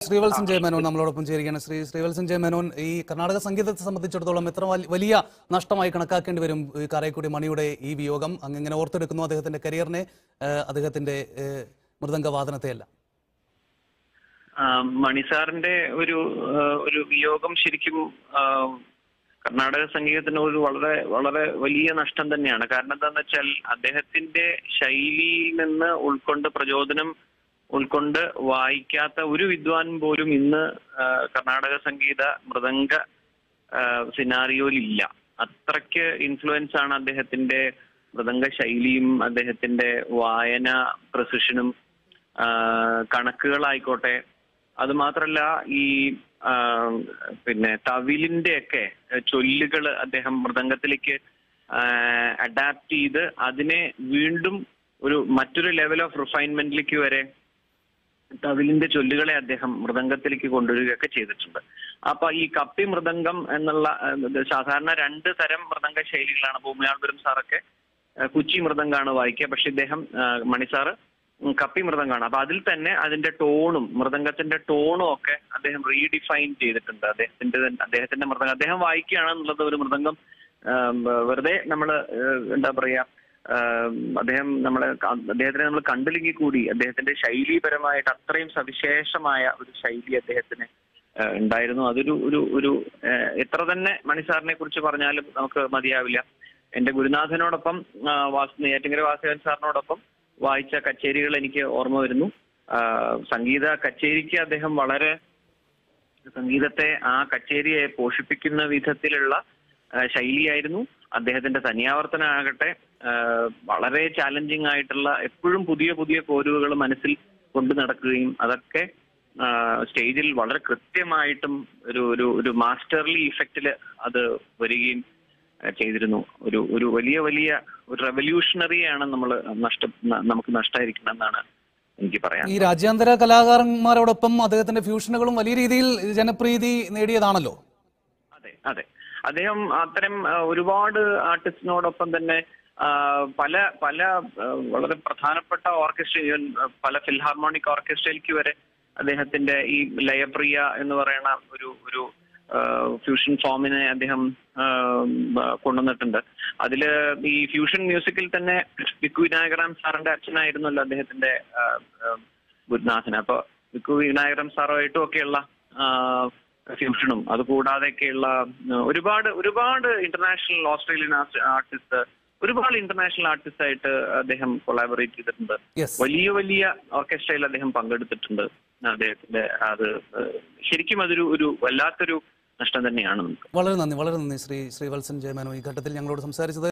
ശ്രീവത്സൻ ജയമേനോൻ നമ്മളോടൊപ്പം ചേരുകയാണ് ശ്രീ ശ്രീവത്സൻ ജയമേനോൻ ഈ കർണാടക സംഗീതത്തെ സംബന്ധിച്ചിടത്തോളം എത്ര വലി- വലിയ നഷ്ടമായി കണക്കാക്കേണ്ടി വരും ഈ കാരൈക്കുടി മണിയുടെ ഈ വിയോഗം അങ്ങനെ ഓർത്തെടുക്കുന്നു അദ്ദേഹത്തിന്റെ കരിയറിനെ ഏഹ്, അദ്ദേഹത്തിന്റെ ഏഹ്, മൃദംഗവാദനത്തെയല്ല ആ, മണിസാറിന്റെ ഒരു ആ, ഒരു വിയോഗം ശരിക്കും ആ, കർണാടക സംഗീതത്തിന് ഒരു വളരെ വളരെ വലിയ നഷ്ടം തന്നെയാണ് കാരണം എന്താന്ന് വെച്ചാൽ അദ്ദേഹത്തിന്റെ ശൈലിയിൽ നിന്ന് ഉൾക്കൊണ്ട് പ്രചോദനം ഉൾക്കൊണ്ട് വായിക്കാത്ത ഒരു വിദ്വാൻ പോലും ഇന്ന് ആ, കർണാടക സംഗീത മൃദംഗ സിനാറിയോയിലില്ല അത്രയ്ക്ക് ഇൻഫ്ലുവൻസ് ആണ് അദ്ദേഹത്തിന്റെ മൃദംഗ ശൈലിയും അദ്ദേഹത്തിന്റെ വായന പ്രസിഷനും ആ, കണക്കുകളായിക്കോട്ടെ അത് മാത്രല്ല ഈ ആ, പിന്നെ തവിലിന്റെ ഒക്കെ ചൊല്ലുകൾ അദ്ദേഹം മൃദംഗത്തിലേക്ക് അഡാപ്റ്റ് ചെയ്ത് അതിനെ വീണ്ടും ഒരു മറ്റൊരു ലെവൽ ഓഫ് റിഫൈൻമെന്റിലേക്ക് വരെ തവിലിന്റെ ചൊല്ലുകളെ അദ്ദേഹം മൃദംഗത്തിലേക്ക് കൊണ്ടുവരികയൊക്കെ ചെയ്തിട്ടുണ്ട് അപ്പൊ ഈ കപ്പി മൃദംഗം എന്നുള്ള ആ, ഇത് സാധാരണ രണ്ട് തരം മൃദംഗ ശൈലികളാണ് ഭൂമിയാൾപുരം സാറൊക്കെ ആ, കുച്ചി മൃദംഗാണ് വായിക്കുക പക്ഷെ ഇദ്ദേഹം ആ, മണിസാറ് ഉം, കപ്പി മൃദംഗാണ് അപ്പൊ അതിൽ തന്നെ അതിന്റെ ടോണും മൃദംഗത്തിന്റെ ടോണും ഒക്കെ അദ്ദേഹം റീഡിഫൈൻ ചെയ്തിട്ടുണ്ട് അദ്ദേഹത്തിന്റെ തന്നെ- അദ്ദേഹത്തിന്റെ മൃദംഗം അദ്ദേഹം വായിക്കുകയാണെന്നുള്ളത് ഒരു മൃദംഗം ആ, വെറുതെ നമ്മള് ആ, എന്താ പറയാ ആ, അദ്ദേഹം നമ്മളെ ക- അദ്ദേഹത്തിനെ നമ്മൾ കണ്ടില്ലെങ്കിൽ കൂടി അദ്ദേഹത്തിന്റെ ശൈലീപരമായിട്ട് അത്രയും സവിശേഷമായ ഒരു ശൈലി അദ്ദേഹത്തിന് ആ, ഉണ്ടായിരുന്നു അതൊരു ഒരു ഒരു ആ, എത്ര തന്നെ മണിസാറിനെ കുറിച്ച് പറഞ്ഞാലും നമുക്ക് മതിയാവില്ല എന്റെ ഗുരുനാഥനോടൊപ്പം ആ, വാസു നെയ്യാറ്റിങ്കര വാസുദേവൻ സാറിനോടൊപ്പം വായിച്ച കച്ചേരികൾ എനിക്ക് ഓർമ്മ വരുന്നു ആ, സംഗീത കച്ചേരിക്ക് അദ്ദേഹം വളരെ സംഗീതത്തെ ആ കച്ചേരിയെ പോഷിപ്പിക്കുന്ന വിധത്തിലുള്ള ആ, ശൈലിയായിരുന്നു അദ്ദേഹത്തിന്റെ തനിയാവർത്തനാകട്ടെ ആ, വളരെ ചാലഞ്ചിങ് ആയിട്ടുള്ള എപ്പോഴും പുതിയ പുതിയ കോരുവകൾ മനസ്സിൽ കൊണ്ടു നടക്കുകയും അതൊക്കെ ആ, സ്റ്റേജിൽ വളരെ കൃത്യമായിട്ടും ഒരു ഒരു ഒരു മാസ്റ്റർലി ഇഫക്റ്റില് അത് വരികയും ആ, ചെയ്തിരുന്നു ഒരു ഒരു വലിയ വലിയ ഒരു റെവല്യൂഷണറിയാണ് നമ്മൾ നഷ്ട ന- നമുക്ക് നഷ്ടമായിരിക്കണമെന്നാണ് എനിക്ക് പറയാൻ ഈ രാജ്യാന്തര കലാകാരന്മാരോടൊപ്പം അദ്ദേഹത്തിന്റെ ഫ്യൂഷനുകളും വലിയ രീതിയിൽ ജനപ്രീതി നേടിയതാണല്ലോ അതെ അതെ അദ്ദേഹം അത്തരം ആ, ഒരുപാട് ആർട്ടിസ്റ്റിനോടൊപ്പം തന്നെ ആ, പല പല ആ, വളരെ പ്രധാനപ്പെട്ട ഓർക്കസ്ട്ര ഈവൻ ആ, പല ഫിൽഹാർമോണിക് ഓർക്കസ്ട്രയിലേക്ക് വരെ അദ്ദേഹത്തിന്റെ ഈ ലയപ്രിയ എന്ന് പറയുന്ന ഒരു ഒരു ഫ്യൂഷൻ ഫോമിനെ അദ്ദേഹം ആ, ബ- കൊണ്ടുവന്നിട്ടുണ്ട് അതില് ഈ ഫ്യൂഷൻ മ്യൂസിക്കിൽ തന്നെ വിക്കു വിനായകറാം സാറിന്റെ അച്ഛനായിരുന്നല്ലോ അദ്ദേഹത്തിന്റെ ആ, ആ, ഗുരുനാഥൻ അപ്പൊ വിക്കു വിനായകരം സാറുമായിട്ടും ഒക്കെയുള്ള ആ, ഫ്യൂഷനും അത് കൂടാതെയൊക്കെയുള്ള ആ, ഒരുപാട് ഒരുപാട് ഇന്റർനാഷണൽ ഓസ്ട്രേലിയൻ ആർട്ടിസ്റ്റ് ഒരുപാട് ഇന്റർനാഷണൽ ആർട്ടിസ്റ്റ് ആയിട്ട് അദ്ദേഹം കൊളാബറേറ്റ് ചെയ്തിട്ടുണ്ട് യെസ് വലിയ വലിയ ഓർക്കസ്ട്രയിൽ അദ്ദേഹം പങ്കെടുത്തിട്ടുണ്ട് അദ്ദേഹത്തിന്റെ അത് ഏഹ്, ശരിക്കും അതൊരു ഒരു വല്ലാത്തൊരു നഷ്ടം തന്നെയാണ് നമുക്ക് വളരെ നന്ദി വളരെ നന്ദി ശ്രീ ശ്രീവത്സൻ ജയമേനോ ഈ ഘട്ടത്തിൽ ഞങ്ങളോട് സംസാരിച്ചത്